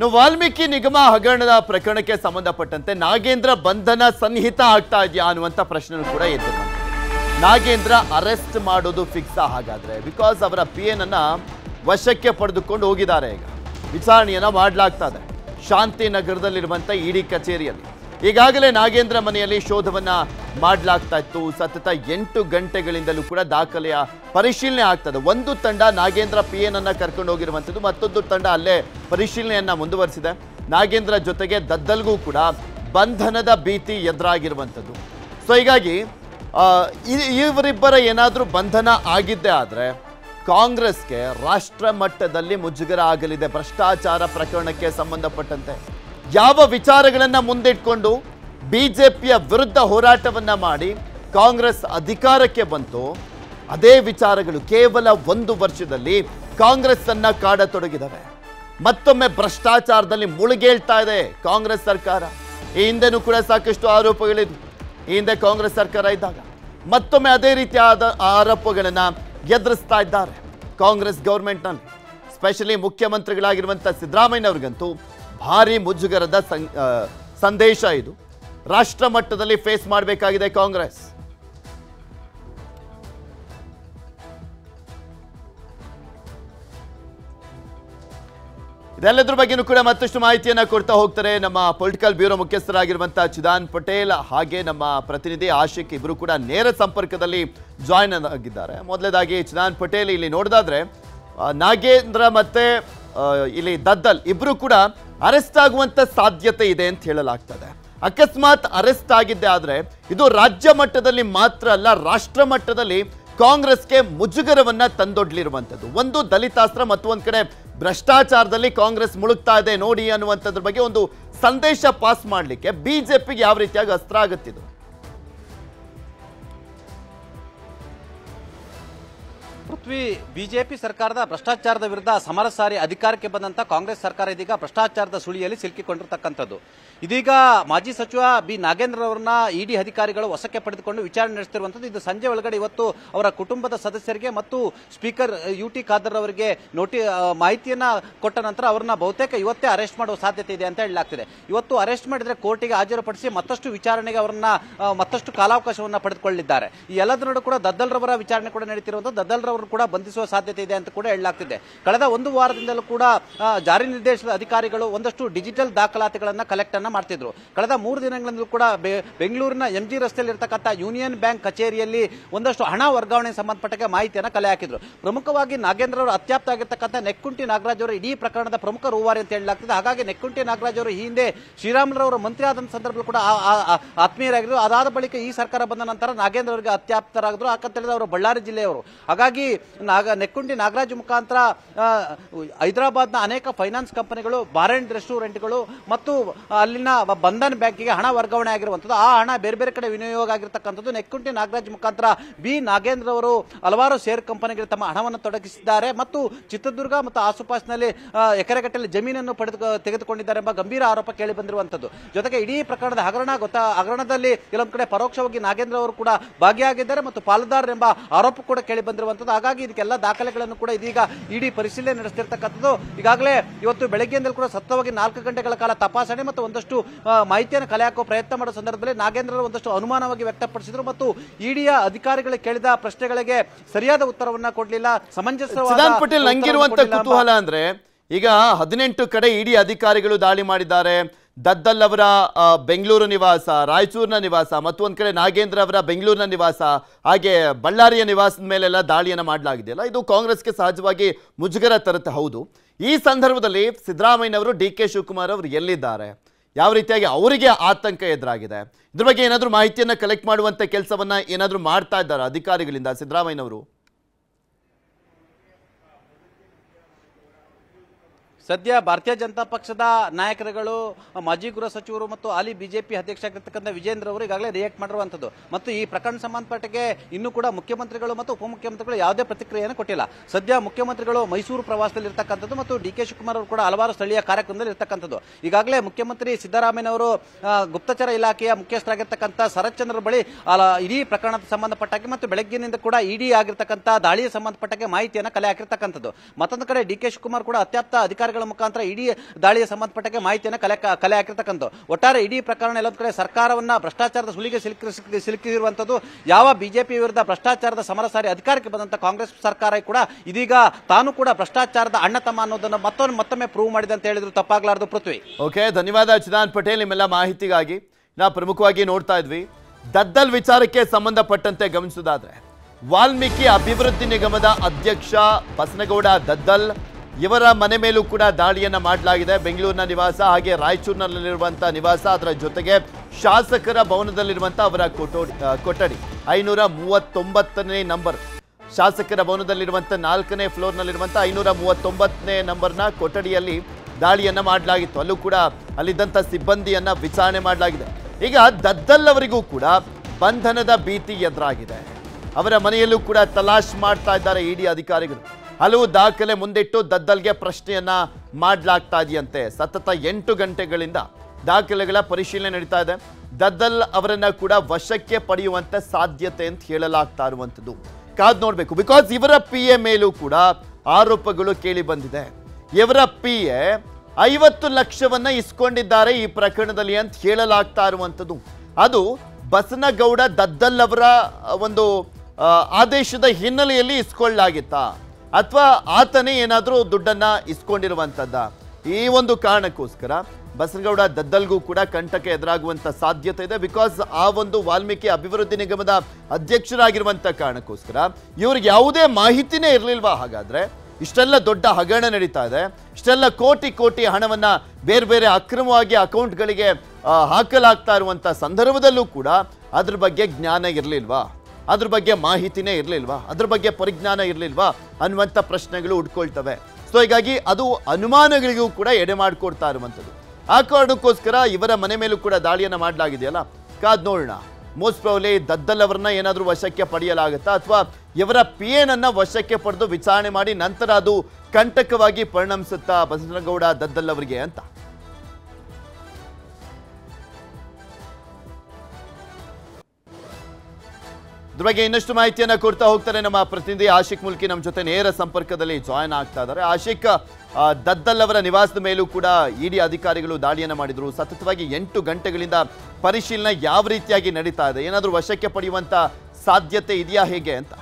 ಇನ್ನು ವಾಲ್ಮೀಕಿ ನಿಗಮ ಹಗರಣದ ಪ್ರಕರಣಕ್ಕೆ ಸಂಬಂಧಪಟ್ಟಂತೆ ನಾಗೇಂದ್ರ ಬಂಧನ ಸನ್ನಿಹಿತ ಆಗ್ತಾ ಇದೆಯಾ ಅನ್ನುವಂಥ ಪ್ರಶ್ನೆ ಕೂಡ ಎದ್ದು ಬಂತು. ನಾಗೇಂದ್ರ ಅರೆಸ್ಟ್ ಮಾಡೋದು ಫಿಕ್ಸ್ ಹಾಗಾದ್ರೆ ಬಿಕಾಸ್ ಅವರ ಪಿ ಎನ್ ಅನ್ನ ವಶಕ್ಕೆ ಪಡೆದುಕೊಂಡು ಹೋಗಿದ್ದಾರೆ ಈಗ ವಿಚಾರಣೆಯನ್ನ ಮಾಡಲಾಗ್ತಾ ಇದೆ ಶಾಂತಿನಗರದಲ್ಲಿರುವಂಥ ಇಡಿ ಕಚೇರಿಯಲ್ಲಿ ಈಗಾಗಲೇ ನಾಗೇಂದ್ರ ಮನೆಯಲ್ಲಿ ಶೋಧವನ್ನ ಮಾಡಲಾಗ್ತಾ ಇತ್ತು ಸತತ ಎಂಟು ಗಂಟೆಗಳಿಂದಲೂ ಕೂಡ ದಾಖಲೆಯ ಪರಿಶೀಲನೆ ಆಗ್ತದೆ ಒಂದು ತಂಡ ನಾಗೇಂದ್ರ ಪಿ ಎನ್ ಅನ್ನ ಕರ್ಕೊಂಡು ಹೋಗಿರುವಂಥದ್ದು ಮತ್ತೊಂದು ತಂಡ ಅಲ್ಲೇ ಪರಿಶೀಲನೆಯನ್ನ ಮುಂದುವರಿಸಿದೆ ನಾಗೇಂದ್ರ ಜೊತೆಗೆ ದದ್ದಲ್ಗೂ ಕೂಡ ಬಂಧನದ ಭೀತಿ ಎದುರಾಗಿರುವಂಥದ್ದು ಸೊ ಹೀಗಾಗಿ ಆ, ಇ- ಇವರಿಬ್ಬರ ಏನಾದರೂ ಬಂಧನ ಆಗಿದ್ದೇ ಆದರೆ ಕಾಂಗ್ರೆಸ್ಗೆ ರಾಷ್ಟ್ರ ಮಟ್ಟದಲ್ಲಿ ಮುಜುಗರ ಆಗಲಿದೆ ಭ್ರಷ್ಟಾಚಾರ ಪ್ರಕರಣಕ್ಕೆ ಸಂಬಂಧಪಟ್ಟಂತೆ ಯಾವ ವಿಚಾರಗಳನ್ನ ಮುಂದಿಟ್ಕೊಂಡು ಬಿಜೆಪಿಯ ವಿರುದ್ಧ ಹೋರಾಟವನ್ನ ಮಾಡಿ ಕಾಂಗ್ರೆಸ್ ಅಧಿಕಾರಕ್ಕೆ ಬಂತು ಅದೇ ವಿಚಾರಗಳು ಕೇವಲ ಒಂದು ವರ್ಷದಲ್ಲಿ ಕಾಂಗ್ರೆಸ್ ಅನ್ನ ಕಾಡತೊಡಗಿದವೆ ಮತ್ತೊಮ್ಮೆ ಭ್ರಷ್ಟಾಚಾರದಲ್ಲಿ ಮುಳುಗೇಳ್ತಾ ಇದೆ ಕಾಂಗ್ರೆಸ್ ಸರ್ಕಾರ ಈ ಹಿಂದೆನೂ ಕೂಡ ಸಾಕಷ್ಟು ಆರೋಪಗಳಿದ್ವು ಈ ಹಿಂದೆ ಕಾಂಗ್ರೆಸ್ ಸರ್ಕಾರ ಇದ್ದಾಗ ಮತ್ತೊಮ್ಮೆ ಅದೇ ರೀತಿಯಾದ ಆರೋಪಗಳನ್ನ ಎದುರಿಸ್ತಾ ಇದ್ದಾರೆ ಕಾಂಗ್ರೆಸ್ ಗೌರ್ಮೆಂಟ್ನಲ್ಲಿ ಸ್ಪೆಷಲಿ ಮುಖ್ಯಮಂತ್ರಿಗಳಾಗಿರುವಂಥ ಸಿದ್ದರಾಮಯ್ಯನವ್ರಿಗಂತೂ ಭಾರಿ ಮುಜುಗರದ ಸಂ ಆ, ಸಂದೇಶ ಇದು ರಾಷ್ಟ್ರ ಮಟ್ಟದಲ್ಲಿ ಫೇಸ್ ಮಾಡಬೇಕಾಗಿದೆ ಕಾಂಗ್ರೆಸ್ ಇದೆಲ್ಲದ್ರ ಬಗ್ಗೆನೂ ಕೂಡ ಮತ್ತಷ್ಟು ಮಾಹಿತಿಯನ್ನ ಕೊಡ್ತಾ ಹೋಗ್ತಾರೆ ನಮ್ಮ ಪೊಲಿಟಿಕಲ್ ಬ್ಯೂರೋ ಮುಖ್ಯಸ್ಥರಾಗಿರುವಂತಹ ಚಿದಾನ್ ಪಟೇಲ್ ಹಾಗೆ ನಮ್ಮ ಪ್ರತಿನಿಧಿ ಆಶಿಕ್ ಇಬ್ರು ಕೂಡ ನೇರ ಸಂಪರ್ಕದಲ್ಲಿ ಜಾಯ್ನ್ ಆಗಿದ್ದಾರೆ ಮೊದಲನೇದಾಗಿ ಚಿದಾನ್ ಪಟೇಲ್ ಇಲ್ಲಿ ನೋಡಿದಾದ್ರೆ ಆ, ನಾಗೇಂದ್ರ ಮತ್ತೆ ಆ, ಇಲ್ಲಿ ದದ್ದಲ್ ಇಬ್ರು ಕೂಡ ಅರೆಸ್ಟ್ ಆಗುವಂತ ಸಾಧ್ಯತೆ ಇದೆ ಅಂತ ಹೇಳಲಾಗ್ತದೆ ಅಕಸ್ಮಾತ್ ಅರೆಸ್ಟ್ ಆಗಿದ್ದೆ ಆದ್ರೆ ಇದು ರಾಜ್ಯ ಮಟ್ಟದಲ್ಲಿ ಮಾತ್ರ ಅಲ್ಲ ರಾಷ್ಟ್ರ ಮಟ್ಟದಲ್ಲಿ ಕಾಂಗ್ರೆಸ್ಗೆ ಮುಜುಗರವನ್ನ ತಂದೊಡ್ಲಿರುವಂಥದ್ದು ಒಂದು ದಲಿತಾಸ್ತ್ರ ಮತ್ತೊಂದು ಕಡೆ ಭ್ರಷ್ಟಾಚಾರದಲ್ಲಿ ಕಾಂಗ್ರೆಸ್ ಮುಳುಗ್ತಾ ಇದೆ ನೋಡಿ ಅನ್ನುವಂಥದ್ರ ಬಗ್ಗೆ ಒಂದು ಸಂದೇಶ ಪಾಸ್ ಮಾಡಲಿಕ್ಕೆ ಬಿಜೆಪಿಗೆ ಯಾವ ರೀತಿಯಾಗಿ ಅಸ್ತ್ರ ಆಗುತ್ತಿದ್ದು ಪೃಥ್ವಿ ಬಿಜೆಪಿ ಸರ್ಕಾರದ ಭ್ರಷ್ಟಾಚಾರದ ವಿರುದ್ಧ ಸಮರ ಸಾರಿ ಅಧಿಕಾರಕ್ಕೆ ಬಂದಂತ ಕಾಂಗ್ರೆಸ್ ಸರ್ಕಾರ ಇದೀಗ ಭ್ರಷ್ಟಾಚಾರದ ಸುಳಿಯಲ್ಲಿ ಸಿಲುಕಿಕೊಂಡಿರ್ತಕ್ಕಂಥದ್ದು ಇದೀಗ ಮಾಜಿ ಸಚಿವ ಬಿ ನಾಗೇಂದ್ರ ಅವರನ್ನ ಇಡಿ ಅಧಿಕಾರಿಗಳು ವಶಕ್ಕೆ ಪಡೆದುಕೊಂಡು ವಿಚಾರಣೆ ನಡೆಸುತ್ತಿರುವಂತದ್ದು ಇದು ಸಂಜೆ ಒಳಗಡೆ ಇವತ್ತು ಅವರ ಕುಟುಂಬದ ಸದಸ್ಯರಿಗೆ ಮತ್ತು ಸ್ಪೀಕರ್ ಯು ಟಿ ಖಾದರ್ ಅವರಿಗೆ ನೋಟಿ ಆ, ಮಾಹಿತಿಯನ್ನ ಕೊಟ್ಟ ನಂತರ ಅವರನ್ನ ಬಹುತೇಕ ಇವತ್ತೇ ಅರೆಸ್ಟ್ ಮಾಡುವ ಸಾಧ್ಯತೆ ಇದೆ ಅಂತ ಹೇಳಲಾಗ್ತಿದೆ ಇವತ್ತು ಅರೆಸ್ಟ್ ಮಾಡಿದ್ರೆ ಕೋರ್ಟಿಗೆ ಹಾಜರುಪಡಿಸಿ ಮತ್ತಷ್ಟು ವಿಚಾರಣೆಗೆ ಅವರನ್ನ ಆ, ಮತ್ತಷ್ಟು ಕಾಲಾವಕಾಶವನ್ನ ಪಡೆದುಕೊಳ್ಳಿದ್ದಾರೆ ಈ ಎಲ್ಲದರ ನಡುವೆ ಕೂಡ ದದ್ದಲ್ರವರ ವಿಚಾರಣೆ ಕೂಡ ನಡೀತಿರುವಂತಹ ದದ್ದಲ್ರವರು ಕೂಡ ಬಂಧಿಸುವ ಸಾಧ್ಯತೆ ಇದೆ ಅಂತ ಕೂಡ ಹೇಳಲಾಗ್ತಿದೆ ಕಳೆದ ಒಂದು ವಾರದಿಂದಲೂ ಕೂಡ ಆ, ಜಾರಿ ನಿರ್ದೇಶನದ ಅಧಿಕಾರಿಗಳು ಒಂದಷ್ಟು ಡಿಜಿಟಲ್ ದಾಖಲಾತಿಗಳನ್ನ ಕಲೆಕ್ಟ್ ಅನ್ನ ಮಾಡ್ತಿದ್ರು ಕಳೆದ ಮೂರು ದಿನಗಳಿಂದಲೂ ಕೂಡ ಬೆ- ಬೆಂಗಳೂರಿನ ಎಂಜಿ ರಸ್ತೆಯಲ್ಲಿ ಇರತಕ್ಕಂಥ ಯೂನಿಯನ್ ಬ್ಯಾಂಕ್ ಕಚೇರಿಯಲ್ಲಿ ಒಂದಷ್ಟು ಹಣ ವರ್ಗಾವಣೆ ಸಂಬಂಧಪಟ್ಟ ಮಾಹಿತಿಯನ್ನ ಕಲೆ ಹಾಕಿದ್ರು ಪ್ರಮುಖವಾಗಿ ನಾಗೇಂದ್ರ ಅವರು ಅತ್ಯಾಪ್ತ ಆಗಿರ್ತಕ್ಕಂಥ ನೆಕ್ಕುಂಟಿ ನಾಗರಾಜ್ ಅವರು ಇಡೀ ಪ್ರಕರಣದ ಪ್ರಮುಖ ರೂವಾರಿ ಅಂತ ಹೇಳಲಾಗ್ತದೆ ಹಾಗಾಗಿ ನೆಕ್ಕುಂಟಿ ನಾಗರಾಜ್ ಅವರು ಈ ಹಿಂದೆ ಶ್ರೀರಾಮುಲುರವರು ಮಂತ್ರಿ ಆದಂತ ಸಂದರ್ಭದಲ್ಲಿ ಕೂಡ ಆ- ಆ- ಆ- ಆತ್ಮೀಯರಾಗಿದ್ರು ಅದಾದ ಬಳಿಕ ಈ ಸರ್ಕಾರ ಬಂದ ನಂತರ ನಾಗೇಂದ್ರ ಅವರಿಗೆ ಅತ್ಯಾಪ್ತರಾಗಿದ್ರು ಯಾಕಂತೇಳಿದ್ರೆ ಅವರು ಬಳ್ಳಾರಿ ಜಿಲ್ಲೆಯವರು ಹಾಗಾಗಿ ನಾಗ ನೆಕ್ಕುಂಟಿ ನಾಗರಾಜ್ ಮುಖಾಂತರ ಆ, ಹೈದರಾಬಾದ್ನ ಅನೇಕ ಫೈನಾನ್ಸ್ ಕಂಪನಿಗಳು ಬಾರ್ ಅಂಡ್ ರೆಸ್ಟೋರೆಂಟ್ಗಳು ಮತ್ತು ಅಲ್ಲಿನ ಬಂಧನ್ ಬ್ಯಾಂಕಿಗೆ ಹಣ ವರ್ಗಾವಣೆ ಆಗಿರುವಂಥದ್ದು ಆ ಹಣ ಬೇರೆ ಬೇರೆ ಕಡೆ ವಿನಿಯೋಗ ಆಗಿರ್ತಕ್ಕಂಥದ್ದು ನೆಕ್ಕುಂಟಿ ನಾಗರಾಜ್ ಮುಖಾಂತರ ಬಿ ನಾಗೇಂದ್ರ ಅವರು ಹಲವಾರು ಶೇರ್ ಕಂಪನಿಗೆ ತಮ್ಮ ಹಣವನ್ನು ತೊಡಗಿಸಿದ್ದಾರೆ ಮತ್ತು ಚಿತ್ರದುರ್ಗ ಮತ್ತು ಆಸುಪಾಸಿನಲ್ಲಿ ಆ, ಎಕರೆಗಟ್ಟಲೆ ಜಮೀನನ್ನು ಪಡೆದು ತೆಗೆದುಕೊಂಡಿದ್ದಾರೆ ಎಂಬ ಗಂಭೀರ ಆರೋಪ ಕೇಳಿ ಬಂದಿರುವಂತದ್ದು ಜೊತೆಗೆ ಇಡೀ ಪ್ರಕರಣದ ಹಗರಣ ಗೊತ್ತಾ ಹಗರಣದಲ್ಲಿ ಕೆಲವೊಂದು ಕಡೆ ಪರೋಕ್ಷವಾಗಿ ನಾಗೇಂದ್ರ ಅವರು ಕೂಡ ಭಾಗಿಯಾಗಿದ್ದಾರೆ ಮತ್ತು ಪಾಲುದಾರರೆಂಬ ಆರೋಪ ಕೂಡ ಕೇಳಿ ಬಂದಿರುವಂತದ್ದು ಹಾಗಾಗಿ ಇದಕ್ಕೆಲ್ಲ ದಾಖಲೆಗಳನ್ನು ಕೂಡ ಇದೀಗ ಇಡಿ ಪರಿಶೀಲನೆ ನಡೆಸ್ತಿರ್ತಕ್ಕಂಥದ್ದು ಈಗಾಗಲೇ ಇವತ್ತು ಬೆಳಗ್ಗೆಯಿಂದಲೂ ಕೂಡ ಸತ್ವವಾಗಿ ನಾಲ್ಕು ಗಂಟೆಗಳ ಕಾಲ ತಪಾಸಣೆ ಮತ್ತು ಒಂದಷ್ಟು ಆ, ಮಾಹಿತಿಯನ್ನು ಕಲೆ ಹಾಕುವ ಪ್ರಯತ್ನ ಮಾಡೋ ಸಂದರ್ಭದಲ್ಲಿ ನಾಗೇಂದ್ರ ಒಂದಷ್ಟು ಅನುಮಾನವಾಗಿ ವ್ಯಕ್ತಪಡಿಸಿದ್ರು ಮತ್ತು ಇಡಿಯ ಅಧಿಕಾರಿಗಳು ಕೇಳಿದ ಪ್ರಶ್ನೆಗಳಿಗೆ ಸರಿಯಾದ ಉತ್ತರವನ್ನ ಕೊಡಲಿಲ್ಲ ಸಮಂಜಸವಾದ ಸಿದ್ಧಾಂತ್ ಪಟೇಲ್ ಉತ್ತರವನ್ನ ನಂಗಿರುವಂತ ಕೊಡ್ಲಿಲ್ಲ ಎಂಬ- ಕುತೂಹಲ ಅಂದ್ರೆ ಈಗ ಹದಿನೆಂಟು ಕಡೆ ಇಡಿ ಅಧಿಕಾರಿಗಳು ದಾಳಿ ಮಾಡಿದ್ದಾರೆ ದದ್ದಲ್ ಅವರ ಆ, ಬೆಂಗಳೂರು ನಿವಾಸ ರಾಯಚೂರಿನ ನಿವಾಸ ಮತ್ತೊಂದು ಕಡೆ ನಾಗೇಂದ್ರ ಅವರ ಬೆಂಗಳೂರಿನ ನಿವಾಸ ಹಾಗೆ ಬಳ್ಳಾರಿಯ ನಿವಾಸದ ಮೇಲೆಲ್ಲ ದಾಳಿಯನ್ನು ಮಾಡಲಾಗಿದೆಯಲ್ಲ ಇದು ಕಾಂಗ್ರೆಸ್ಗೆ ಸಹಜವಾಗಿ ಮುಜುಗರ ತರುತ್ತೆ ಹೌದು ಈ ಸಂದರ್ಭದಲ್ಲಿ ಸಿದ್ದರಾಮಯ್ಯನವರು ಡಿ ಕೆ ಶಿವಕುಮಾರ್ ಅವರು ಎಲ್ಲಿದ್ದಾರೆ ಯಾವ ರೀತಿಯಾಗಿ ಅವರಿಗೆ ಆತಂಕ ಎದುರಾಗಿದೆ ಇದ್ರ ಬಗ್ಗೆ ಏನಾದರೂ ಮಾಹಿತಿಯನ್ನು ಕಲೆಕ್ಟ್ ಮಾಡುವಂತ ಕೆಲಸವನ್ನ ಏನಾದರೂ ಮಾಡ್ತಾ ಇದ್ದಾರೆ ಅಧಿಕಾರಿಗಳಿಂದ ಸಿದ್ದರಾಮಯ್ಯನವರು ಸದ್ಯ ಭಾರತೀಯ ಜನತಾ ಪಕ್ಷದ ನಾಯಕರುಗಳು ಮಾಜಿ ಗೃಹ ಸಚಿವರು ಮತ್ತು ಹಾಲಿ ಬಿಜೆಪಿ ಅಧ್ಯಕ್ಷ ಆಗಿರ್ತಕ್ಕಂಥ ವಿಜೇಂದ್ರ ಅವರು ಈಗಾಗಲೇ ರಿಯಾಕ್ಟ್ ಮಾಡಿರುವಂತದ್ದು ಮತ್ತು ಈ ಪ್ರಕರಣ ಸಂಬಂಧಪಟ್ಟಗೆ ಇನ್ನೂ ಕೂಡ ಮುಖ್ಯಮಂತ್ರಿಗಳು ಮತ್ತು ಉಪಮುಖ್ಯಮಂತ್ರಿಗಳು ಯಾವುದೇ ಪ್ರತಿಕ್ರಿಯೆಯನ್ನು ಕೊಟ್ಟಿಲ್ಲ ಸದ್ಯ ಮುಖ್ಯಮಂತ್ರಿಗಳು ಮೈಸೂರು ಪ್ರವಾಸದಲ್ಲಿ ಇರ್ತಕ್ಕಂಥದ್ದು ಮತ್ತು ಡಿ ಕೆ ಶಿವಕುಮಾರ್ ಅವರು ಕೂಡ ಹಲವಾರು ಸ್ಥಳೀಯ ಕಾರ್ಯಕ್ರಮದಲ್ಲಿ ಇರ್ತಕ್ಕಂಥದ್ದು ಈಗಾಗಲೇ ಮುಖ್ಯಮಂತ್ರಿ ಸಿದ್ದರಾಮಯ್ಯ ಅವರು ಆ, ಗುಪ್ತಚರ ಇಲಾಖೆಯ ಮುಖ್ಯಸ್ಥರಾಗಿರ್ತಕ್ಕಂಥ ಶರತ್ ಚಂದ್ರ ಬಳಿ ಅಲ, ಇಡೀ ಪ್ರಕರಣದ ಸಂಬಂಧಪಟ್ಟಾಗೆ ಮತ್ತು ಬೆಳಗ್ಗಿನಿಂದ ಕೂಡ ಇಡಿ ಆಗಿರ್ತಕ್ಕಂಥ ದಾಳಿಯ ಸಂಬಂಧಪಟ್ಟಾಗೆ ಮಾಹಿತಿಯನ್ನು ಕಲೆ ಹಾಕಿರ್ತಕ್ಕಂಥದ್ದು ಮತ್ತೊಂದು ಕಡೆ ಡಿ ಕೆ ಶಿವಕುಮಾರ್ ಕೂಡ ಅತ್ಯಾಪ್ತ ಅಧಿಕಾರಿ ಅಧಿಕಾರಿಗಳ ಮುಖಾಂತರ ಇಡೀ ದಾಳಿಗೆ ಸಂಬಂಧಪಟ್ಟಕ್ಕೆ ಮಾಹಿತಿಯನ್ನು ಕಲೆ ಕಲೆ ಹಾಕಿರ್ತಕ್ಕಂಥ ಒಟ್ಟಾರೆ ಇಡೀ ಪ್ರಕರಣ ಎಲ್ಲೊಂದು ಕಡೆ ಸರ್ಕಾರವನ್ನ ಭ್ರಷ್ಟಾಚಾರದ ಸುಳಿಗೆ ಸಿಲುಕಿ ಸಿಲುಕಿ- ಸಿಲುಕಿರುವಂತದ್ದು ಯಾವ ಬಿಜೆಪಿ ವಿರುದ್ಧ ಭ್ರಷ್ಟಾಚಾರದ ಸಮರಸಾರಿ ಅಧಿಕಾರಕ್ಕೆ ಬಂದಂತ ಕಾಂಗ್ರೆಸ್ ಸರ್ಕಾರ ಕೂಡ ಇದೀಗ ತಾನು ಕೂಡ ಭ್ರಷ್ಟಾಚಾರದ ಅಣ್ಣ ತಮ್ಮ ಅನ್ನೋದನ್ನು ಮತ್ತೊಮ್ಮೆ ಮತ್ತೊಮ್ಮೆ ಪ್ರೂವ್ ಮಾಡಿದೆ ಅಂತ ಹೇಳಿದ್ರು ತಪ್ಪಾಗ್ಲಾರ್ದು ಪೃಥ್ವಿ ಓಕೆ ಧನ್ಯವಾದ ಚಿದಾನ್ ಪಟೇಲ್ ನಿಮ್ಮೆಲ್ಲ ಮಾಹಿತಿಗಾಗಿ ನಾ ಪ್ರಮುಖವಾಗಿ ನೋಡ್ತಾ ಇದ್ವಿ ದದ್ದಲ್ ವಿಚಾರಕ್ಕೆ ಸಂಬಂಧಪಟ್ಟಂತೆ ಗಮನಿಸೋದಾದ್ರೆ ವಾಲ್ಮೀಕಿ ಅಭಿವೃದ್ಧಿ ನಿಗಮದ ಅಧ್ಯಕ್ಷ ಬಸನಗೌಡ ದದ್ದಲ್ ಇವರ ಮನೆ ಮೇಲೂ ಕೂಡ ದಾಳಿಯನ್ನ ಮಾಡಲಾಗಿದೆ ಬೆಂಗಳೂರಿನ ನಿವಾಸ ಹಾಗೆ ರಾಯಚೂರಿನಲ್ಲಿರುವಂತಹ ನಿವಾಸ ಅದರ ಜೊತೆಗೆ ಶಾಸಕರ ಭವನದಲ್ಲಿರುವಂಥ ಅವರ ಕೊಠಡಿ ಆ, ಕೊಠಡಿ ಐನೂರ ಮೂವತ್ತೊಂಬತ್ತನೇ ನಂಬರ್ ಶಾಸಕರ ಭವನದಲ್ಲಿರುವಂಥ ನಾಲ್ಕನೇ ಫ್ಲೋರ್ನಲ್ಲಿರುವಂಥ ಐನೂರ ಮೂವತ್ತೊಂಬತ್ತನೇ ನಂಬರ್ನ ಕೊಠಡಿಯಲ್ಲಿ ದಾಳಿಯನ್ನ ಮಾಡಲಾಗಿತ್ತು ಅಲ್ಲೂ ಕೂಡ ಅಲ್ಲಿದ್ದಂಥ ಸಿಬ್ಬಂದಿಯನ್ನ ವಿಚಾರಣೆ ಮಾಡಲಾಗಿದೆ ಈಗ ದದ್ದಲ್ ಅವರಿಗೂ ಕೂಡ ಬಂಧನದ ಭೀತಿ ಎದುರಾಗಿದೆ ಅವರ ಮನೆಯಲ್ಲೂ ಕೂಡ ತಲಾಶ್ ಮಾಡ್ತಾ ಇದ್ದಾರೆ ಇಡಿ ಅಧಿಕಾರಿಗಳು ಹಲವು ದಾಖಲೆ ಮುಂದಿಟ್ಟು ದದ್ದಲ್ಗೆ ಪ್ರಶ್ನೆಯನ್ನ ಮಾಡಲಾಗ್ತಾ ಇದೆಯಂತೆ ಸತತ ಎಂಟು ಗಂಟೆಗಳಿಂದ ದಾಖಲೆಗಳ ಪರಿಶೀಲನೆ ನಡೀತಾ ಇದೆ ದದ್ದಲ್ ಅವರನ್ನ ಕೂಡ ವಶಕ್ಕೆ ಪಡೆಯುವಂತ ಸಾಧ್ಯತೆ ಅಂತ ಹೇಳಲಾಗ್ತಾ ಇರುವಂಥದ್ದು ಕಾದ್ ನೋಡ್ಬೇಕು ಬಿಕಾಸ್ ಇವರ ಪಿ ಎ ಮೇಲೂ ಕೂಡ ಆರೋಪಗಳು ಕೇಳಿ ಬಂದಿದೆ ಇವರ ಪಿ ಎ ಐವತ್ತು ಲಕ್ಷವನ್ನ ಇಸ್ಕೊಂಡಿದ್ದಾರೆ ಈ ಪ್ರಕರಣದಲ್ಲಿ ಅಂತ ಹೇಳಲಾಗ್ತಾ ಇರುವಂಥದ್ದು ಅದು ಬಸನಗೌಡ ದದ್ದಲ್ ಅವರ ಒಂದು ಆ, ಆದೇಶದ ಹಿನ್ನೆಲೆಯಲ್ಲಿ ಇಸ್ಕೊಳ್ಳಲಾಗಿತ್ತಾ ಅಥವಾ ಆತನೇ ಏನಾದರೂ ದುಡ್ಡನ್ನ ಇಸ್ಕೊಂಡಿರುವಂಥದ್ದ ಈ ಒಂದು ಕಾರಣಕ್ಕೋಸ್ಕರ ಬಸನಗೌಡ ದದ್ದಲ್ಗೂ ಕೂಡ ಕಂಟಕ ಎದುರಾಗುವಂತ ಸಾಧ್ಯತೆ ಇದೆ ಬಿಕಾಸ್ ಆ ಒಂದು ವಾಲ್ಮೀಕಿ ಅಭಿವೃದ್ಧಿ ನಿಗಮದ ಅಧ್ಯಕ್ಷರಾಗಿರುವಂತ ಕಾರಣಕ್ಕೋಸ್ಕರ ಇವ್ರಿಗೆ ಯಾವುದೇ ಮಾಹಿತಿನೇ ಇರಲಿಲ್ವಾ ಹಾಗಾದ್ರೆ ಇಷ್ಟೆಲ್ಲ ದೊಡ್ಡ ಹಗರಣ ನಡೀತಾ ಇದೆ ಇಷ್ಟೆಲ್ಲ ಕೋಟಿ ಕೋಟಿ ಹಣವನ್ನ ಬೇರೆ ಬೇರೆ ಅಕ್ರಮವಾಗಿ ಅಕೌಂಟ್ಗಳಿಗೆ ಆ, ಹಾಕಲಾಗ್ತಾ ಇರುವಂತ ಸಂದರ್ಭದಲ್ಲೂ ಕೂಡ ಅದ್ರ ಬಗ್ಗೆ ಜ್ಞಾನ ಇರಲಿಲ್ವಾ ಅದ್ರ ಬಗ್ಗೆ ಮಾಹಿತಿನೇ ಇರಲಿಲ್ವಾ ಅದ್ರ ಬಗ್ಗೆ ಪರಿಜ್ಞಾನ ಇರಲಿಲ್ವಾ ಅನ್ನುವಂಥ ಪ್ರಶ್ನೆಗಳು ಉಟ್ಕೊಳ್ತವೆ ಸೊ ಹೀಗಾಗಿ ಅದು ಅನುಮಾನಗಳಿಗೂ ಕೂಡ ಎಡೆ ಮಾಡಿಕೊಡ್ತಾ ಇರುವಂಥದ್ದು ಆ ಕಾರಣಕ್ಕೋಸ್ಕರ ಇವರ ಮನೆ ಮೇಲೂ ಕೂಡ ದಾಳಿಯನ್ನ ಮಾಡಲಾಗಿದೆಯಲ್ಲ ಕಾದ್ ನೋಡೋಣ ಮೋಸ್ಟ್ ಪ್ರಾಬ್ಲಿ ದದ್ದಲ್ ಅವರನ್ನ ಏನಾದರೂ ವಶಕ್ಕೆ ಪಡೆಯಲಾಗುತ್ತಾ ಅಥವಾ ಇವರ ಪಿ ಎನನ್ನ ವಶಕ್ಕೆ ಪಡೆದು ವಿಚಾರಣೆ ಮಾಡಿ ನಂತರ ಅದು ಕಂಟಕವಾಗಿ ಪರಿಣಮಿಸುತ್ತಾ ಬಸನಗೌಡ ದದ್ದಲ್ ಅವರಿಗೆ ಅಂತ ಇದ್ರ ಬಗ್ಗೆ ಇನ್ನಷ್ಟು ಮಾಹಿತಿಯನ್ನ ಕೊಡ್ತಾ ಹೋಗ್ತಾರೆ ನಮ್ಮ ಪ್ರತಿನಿಧಿ ಆಶಿಕ್ ಮುಲ್ಕಿ ನಮ್ಮ ಜೊತೆ ನೇರ ಸಂಪರ್ಕದಲ್ಲಿ ಜಾಯ್ನ್ ಆಗ್ತಾ ಇದ್ದಾರೆ ಆಶಿಕ್ ಆ, ದದ್ದಲ್ ಅವರ ನಿವಾಸದ ಮೇಲೂ ಕೂಡ ಇಡಿ ಅಧಿಕಾರಿಗಳು ದಾಳಿಯನ್ನ ಮಾಡಿದ್ರು ಸತತವಾಗಿ ಎಂಟು ಗಂಟೆಗಳಿಂದ ಪರಿಶೀಲನೆ ಯಾವ ರೀತಿಯಾಗಿ ನಡೀತಾ ಇದೆ ಏನಾದರೂ ವಶಕ್ಕೆ ಪಡೆಯುವಂತ ಸಾಧ್ಯತೆ ಇದೆಯಾ ಹೇಗೆ ಅಂತ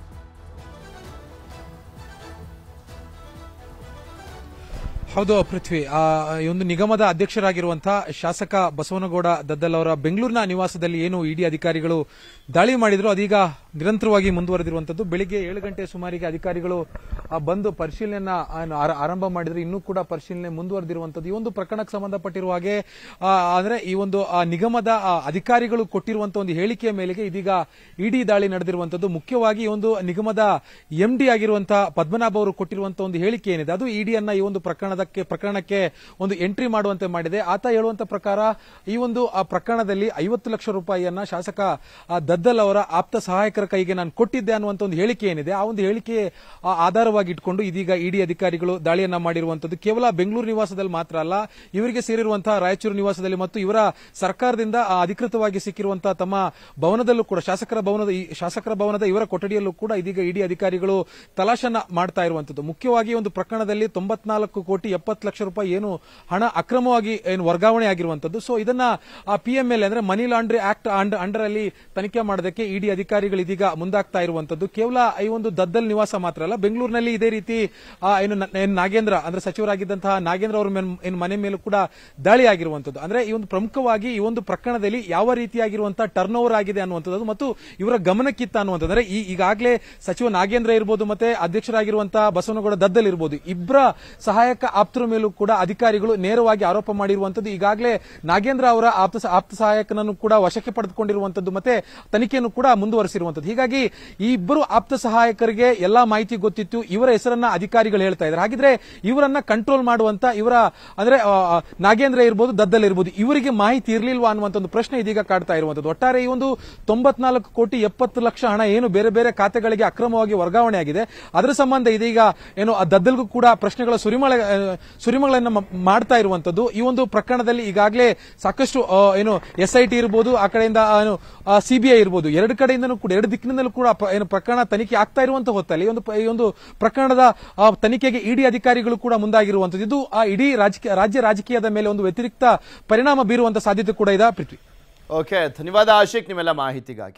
ಹೌದು ಪೃಥ್ವಿ ಆ, ಈ ಒಂದು ನಿಗಮದ ಅಧ್ಯಕ್ಷರಾಗಿರುವಂತಹ ಶಾಸಕ ಬಸವನಗೌಡ ದದ್ದಲ್ ಅವರ ಬೆಂಗಳೂರಿನ ನಿವಾಸದಲ್ಲಿ ಏನು ಇಡಿ ಅಧಿಕಾರಿಗಳು ದಾಳಿ ಮಾಡಿದ್ರು ಅದೀಗ ನಿರಂತರವಾಗಿ ಮುಂದುವರೆದಿರುವಂತದ್ದು ಬೆಳಿಗ್ಗೆ ಏಳು ಗಂಟೆ ಸುಮಾರಿಗೆ ಅಧಿಕಾರಿಗಳು ಆ, ಬಂದು ಪರಿಶೀಲನೆಯನ್ನ ಆ, ಆರ- ಆರಂಭ ಮಾಡಿದ್ರು ಇನ್ನೂ ಕೂಡ ಪರಿಶೀಲನೆ ಮುಂದುವರೆದಿರುವಂತದ್ದು ಈ ಒಂದು ಪ್ರಕರಣಕ್ಕೆ ಸಂಬಂಧಪಟ್ಟಿರುವ ಹಾಗೆ ಆ, ಅಂದ್ರೆ ಈ ಒಂದು ಆ, ನಿಗಮದ ಆ, ಅಧಿಕಾರಿಗಳು ಕೊಟ್ಟಿರುವಂತಹ ಒಂದು ಹೇಳಿಕೆಯ ಮೇಲೆಗೆ ಇದೀಗ ಇಡಿ ದಾಳಿ ನಡೆದಿರುವಂತದ್ದು ಮುಖ್ಯವಾಗಿ ಈ ಒಂದು ನಿಗಮದ ಎಂ ಡಿ ಆಗಿರುವಂತಹ ಪದ್ಮನಾಭ ಅವರು ಕೊಟ್ಟಿರುವಂತಹ ಒಂದು ಹೇಳಿಕೆ ಏನಿದೆ ಅದು ಇಡಿಯನ್ನ ಈ ಒಂದು ಪ್ರಕರಣದಕ್ಕೆ ಪ್ರಕರಣಕ್ಕೆ ಒಂದು ಎಂಟ್ರಿ ಮಾಡುವಂತೆ ಮಾಡಿದೆ ಆತ ಹೇಳುವಂತ ಪ್ರಕಾರ ಈ ಒಂದು ಆ ಪ್ರಕರಣದಲ್ಲಿ ಐವತ್ತು ಲಕ್ಷ ರೂಪಾಯಿಯನ್ನ ಶಾಸಕ ಆ, ದದ್ದಲ್ ಅವರ ಆಪ್ತ ಸಹಾಯಕರ ಕೈಗೆ ನಾನು ಕೊಟ್ಟಿದ್ದೆ ಅನ್ನುವಂತ ಒಂದು ಹೇಳಿಕೆ ಏನಿದೆ ಆ ಒಂದು ಹೇಳಿಕೆ ಆ, ಆಧಾರವಾಗಿ ಇಟ್ಕೊಂಡು ಇದೀಗ ಇಡಿ ಅಧಿಕಾರಿಗಳು ದಾಳಿಯನ್ನ ಮಾಡಿರುವಂತದ್ದು ಕೇವಲ ಬೆಂಗಳೂರು ನಿವಾಸದಲ್ಲಿ ಮಾತ್ರ ಅಲ್ಲ ಇವರಿಗೆ ಸೇರಿರುವಂತಹ ರಾಯಚೂರು ನಿವಾಸದಲ್ಲಿ ಮತ್ತು ಇವರ ಸರ್ಕಾರದಿಂದ ಆ, ಅಧಿಕೃತವಾಗಿ ಸಿಕ್ಕಿರುವಂತಹ ತಮ್ಮ ಭವನದಲ್ಲೂ ಕೂಡ ಶಾಸಕರ ಭವನದ ಈ ಶಾಸಕರ ಭವನದ ಇವರ ಕೊಠಡಿಯಲ್ಲೂ ಕೂಡ ಇದೀಗ ಇಡಿ ಅಧಿಕಾರಿಗಳು ತಲಾಶನ ಮಾಡ್ತಾ ಇರುವಂತದ್ದು ಮುಖ್ಯವಾಗಿ ಒಂದು ಪ್ರಕರಣದಲ್ಲಿ ತೊಂಬತ್ನಾಲ್ಕು ಕೋಟಿ ಎಪ್ಪತ್ತು ಲಕ್ಷ ರೂಪಾಯಿ ಏನು ಹಣ ಅಕ್ರಮವಾಗಿ ಏನು ವರ್ಗಾವಣೆ ಆಗಿರುವಂತದ್ದು ಸೊ ಇದನ್ನ ಪಿ ಎಂ ಎಲ್ ಅಂದ್ರೆ ಮನಿ ಲಾಂಡ್ರಿ ಆಕ್ಟ್ ಅಂಡರ್ ಅಲ್ಲಿ ತನಿಖೆ ಮಾಡೋದಕ್ಕೆ ಇಡಿ ಅಧಿಕಾರಿಗಳು ಇದೀಗ ಮುಂದಾಗ್ತಾ ಇರುವಂತದ್ದು ಕೇವಲ ಈ ಒಂದು ದದ್ದಲ್ ನಿವಾಸ ಮಾತ್ರ ಅಲ್ಲ ಬೆಂಗಳೂರಿನಲ್ಲಿ ಇದೇ ರೀತಿ ಆ, ಏನು ನ- ಏನು ನಾಗೇಂದ್ರ ಅಂದ್ರೆ ಸಚಿವರಾಗಿದ್ದಂತಹ ನಾಗೇಂದ್ರ ಅವರ ಮೇಲ್- ಏನು ಮನೆ ಮೇಲೂ ಕೂಡ ದಾಳಿ ಆಗಿರುವಂತದ್ದು ಅಂದ್ರೆ ಈ ಒಂದು ಪ್ರಮುಖವಾಗಿ ಈ ಒಂದು ಪ್ರಕರಣದಲ್ಲಿ ಯಾವ ರೀತಿಯಾಗಿರುವಂತಹ ಟರ್ನ್ ಓವರ್ ಆಗಿದೆ ಅನ್ನುವಂಥದ್ದು ಮತ್ತು ಇವರ ಗಮನಕ್ಕಿತ್ತ ಅನ್ನುವಂಥದ್ದು ಅಂದ್ರೆ ಈ ಈಗಾಗಲೇ ಸಚಿವ ನಾಗೇಂದ್ರ ಇರ್ಬೋದು ಮತ್ತೆ ಅಧ್ಯಕ್ಷರಾಗಿರುವಂತಹ ಬಸವನಗೌಡ ದದ್ದಲ್ ಇರ್ಬೋದು ಇಬ್ಬರ ಸಹಾಯಕ ಆಪ್ತರ ಮೇಲೂ ಕೂಡ ಅಧಿಕಾರಿಗಳು ನೇರವಾಗಿ ಆರೋಪ ಮಾಡಿರುವಂತದ್ದು ಈಗಾಗಲೇ ನಾಗೇಂದ್ರ ಅವರ ಆಪ್ತ ಆಪ್ತ ಸಹಾಯಕನನ್ನು ಕೂಡ ವಶಕ್ಕೆ ಪಡೆದುಕೊಂಡಿರುವಂತದ್ದು ಮತ್ತೆ ತನಿಖೆಯನ್ನು ಕೂಡ ಮುಂದುವರೆಸಿರುವಂತದ್ದು ಹೀಗಾಗಿ ಈ ಇಬ್ಬರು ಆಪ್ತ ಸಹಾಯಕರಿಗೆ ಎಲ್ಲಾ ಮಾಹಿತಿ ಗೊತ್ತಿತ್ತು ಇವರ ಹೆಸರನ್ನ ಅಧಿಕಾರಿಗಳು ಹೇಳ್ತಾ ಇದ್ದಾರೆ ಹಾಗಿದ್ರೆ ಇವರನ್ನ ಕಂಟ್ರೋಲ್ ಮಾಡುವಂತ ಇವರ ಅಂದ್ರೆ ಆ, ಆ, ನಾಗೇಂದ್ರ ಇರ್ಬೋದು ದದ್ದಲ್ ಇರ್ಬೋದು ಇವರಿಗೆ ಮಾಹಿತಿ ಇರಲಿಲ್ವಾ ಅನ್ನುವಂತ ಒಂದು ಪ್ರಶ್ನೆ ಇದೀಗ ಕಾಡ್ತಾ ಇರುವಂತದ್ದು ಒಟ್ಟಾರೆ ಈ ಒಂದು ತೊಂಬತ್ನಾಲ್ಕು ಕೋಟಿ ಎಪ್ಪತ್ತು ಲಕ್ಷ ಹಣ ಏನು ಬೇರೆ ಬೇರೆ ಖಾತೆಗಳಿಗೆ ಅಕ್ರಮವಾಗಿ ವರ್ಗಾವಣೆ ಆಗಿದೆ ಅದರ ಸಂಬಂಧ ಇದೀಗ ಏನು ಆ ದದ್ದಲ್ಗೂ ಕೂಡ ಪ್ರಶ್ನೆಗಳ ಸುರಿಮಳೆ ಆ, ಸುರಿಮಗಳನ್ನ ಮ- ಮಾಡ್ತಾ ಇರುವಂತದ್ದು ಈ ಒಂದು ಪ್ರಕರಣದಲ್ಲಿ ಈಗಾಗಲೇ ಸಾಕಷ್ಟು ಆ, ಏನು ಎಸ್ ಐ ಟಿ ಇರ್ಬೋದು ಆ ಕಡೆಯಿಂದ ಆ, ಏನು ಸಿಬಿಐ ಇರ್ಬೋದು ಎರಡು ಕಡೆಯಿಂದನೂ ಕೂಡ ಎರಡು ದಿಕ್ಕಿನಿಂದಲೂ ಕೂಡ ಪ- ಏನು ಪ್ರಕರಣ ತನಿಖೆ ಆಗ್ತಾ ಇರುವಂತ ಹೊತ್ತಲ್ಲಿ ಈ ಒಂದು ಪ- ಈ ಒಂದು ಪ್ರಕರಣದ ಆ, ತನಿಖೆಗೆ ಇಡಿ ಅಧಿಕಾರಿಗಳು ಕೂಡ ಮುಂದಾಗಿರುವಂತದ್ದು ಇದು ಆ ಇಡೀ ರಾಜಕೀಯ ರಾಜ್ಯ ರಾಜಕೀಯದ ಮೇಲೆ ಒಂದು ವ್ಯತಿರಿಕ್ತ ಪರಿಣಾಮ ಬೀರುವಂತ ಸಾಧ್ಯತೆ ಕೂಡ ಇದೆ ಪೃಥ್ವಿ ಓಕೆ ಧನ್ಯವಾದ ಆಶಿಕ್ ನಿಮ್ಮೆಲ್ಲ ಮಾಹಿತಿಗಾಗಿ